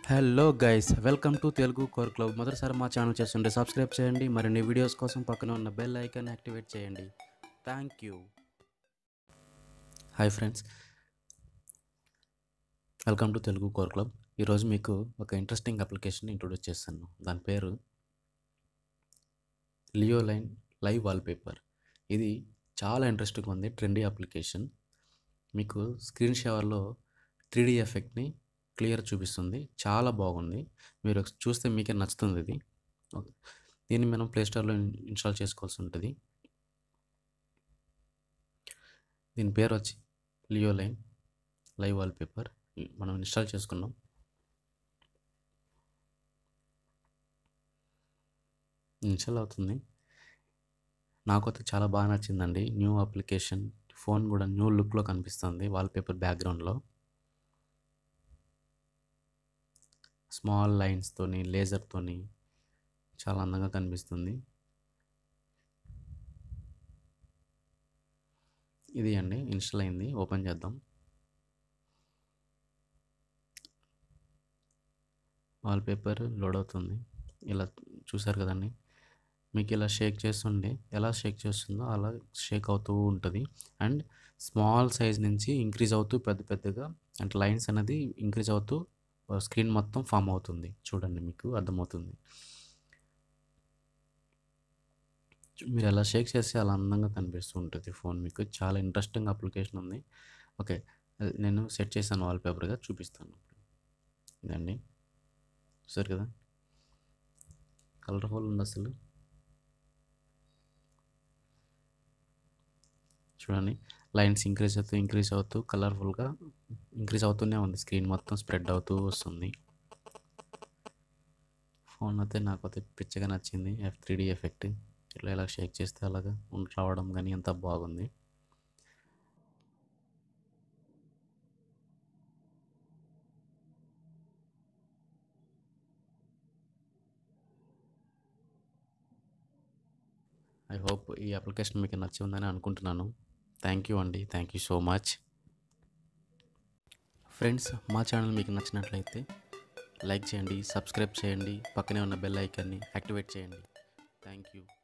hello guys welcome to Telugu core club మొదటిసారి మా channel చేస్తుంటే సబ్స్క్రైబ్ చేయండి మరిన్ని వీడియోస్ కోసం పక్కన ఉన్న బెల్ ఐకాన్ యాక్టివేట్ చేయండి thank you hi friends welcome to Telugu core club ఈరోజు మీకు ఒక ఇంట్రెస్టింగ్ అప్లికేషన్ ఇంట్రొడ్యూస్ చేస్తాను దాని పేరు లియో లైన్ లైవ్ వాల్పేపర్ ఇది చాలా ఇంట్రెస్టింగ్ ఉంది ట్రెండీ అప్లికేషన్ మీకు స్క్రీన్ షవర్లో త్రీ డీ ఎఫెక్ట్ని క్లియర్ చూపిస్తుంది చాలా బాగుంది మీరు ఒకసారి చూస్తే మీకే నచ్చుతుంది ఇది దీన్ని మనం ప్లేస్టోర్లో ఇన్స్టాల్ చేసుకోవాల్సి ఉంటుంది దీని పేరు వచ్చి లియో లైన్ లైవ్ వాల్పేపర్ మనం ఇన్స్టాల్ చేసుకున్నాం ఇన్స్టాల్ అవుతుంది నాకైతే చాలా బాగా నచ్చిందండి న్యూ అప్లికేషన్ ఫోన్ కూడా న్యూ లుక్లో కనిపిస్తుంది వాల్పేపర్ బ్యాక్గ్రౌండ్లో స్మాల్ లైన్స్తోని లేజర్తోని చాలా అందంగా కనిపిస్తుంది ఇది అండి ఇన్స్టాల్ అయింది ఓపెన్ చేద్దాం వాల్పేపర్ లోడ్ అవుతుంది ఇలా చూసారు కదండి మీకు ఇలా షేక్ చేస్తుండే ఎలా షేక్ చేస్తుందో అలా షేక్ అవుతూ ఉంటుంది అండ్ స్మాల్ సైజ్ నుంచి ఇంక్రీజ్ అవుతూ పెద్ద పెద్దగా అంటే లైన్స్ అనేది ఇంక్రీజ్ అవుతూ స్క్రీన్ మొత్తం ఫామ్ అవుతుంది చూడండి మీకు అర్థమవుతుంది మీరు ఎలా షేక్ చేస్తే అలా అందంగా కనిపిస్తూ ఉంటుంది ఫోన్ మీకు చాలా ఇంట్రెస్టింగ్ అప్లికేషన్ ఉంది ఓకే నేను సెట్ చేశాను వాల్పేపర్గా చూపిస్తాను ఇదండి చూసారు కదా కలర్ఫుల్ ఉంది అసలు చూడండి లైన్స్ ఇంక్రీజ్ అవుతూ ఇంక్రీజ్ అవుతూ కలర్ఫుల్గా ఇంక్రీజ్ అవుతూనే ఉంది స్క్రీన్ మొత్తం స్ప్రెడ్ అవుతూ వస్తుంది ఫోన్ అయితే నాకు అయితే పిచ్చగా నచ్చింది ఎఫ్ త్రీ డీ ఎఫెక్ట్ ఇట్లా ఇలా షేక్ చేస్తే అలాగా రావడం కానీ అంత బాగుంది ఐ హోప్ ఈ అప్లికేషన్ మీకు నచ్చి ఉందని అనుకుంటున్నాను థ్యాంక్ యూ అండి thank you so much friends మా ఛానల్ మీకు నచ్చినట్లయితే లైక్ చేయండి సబ్స్క్రైబ్ చేయండి పక్కనే ఉన్న బెల్ ఐకాన్ని యాక్టివేట్ చేయండి థ్యాంక్ యూ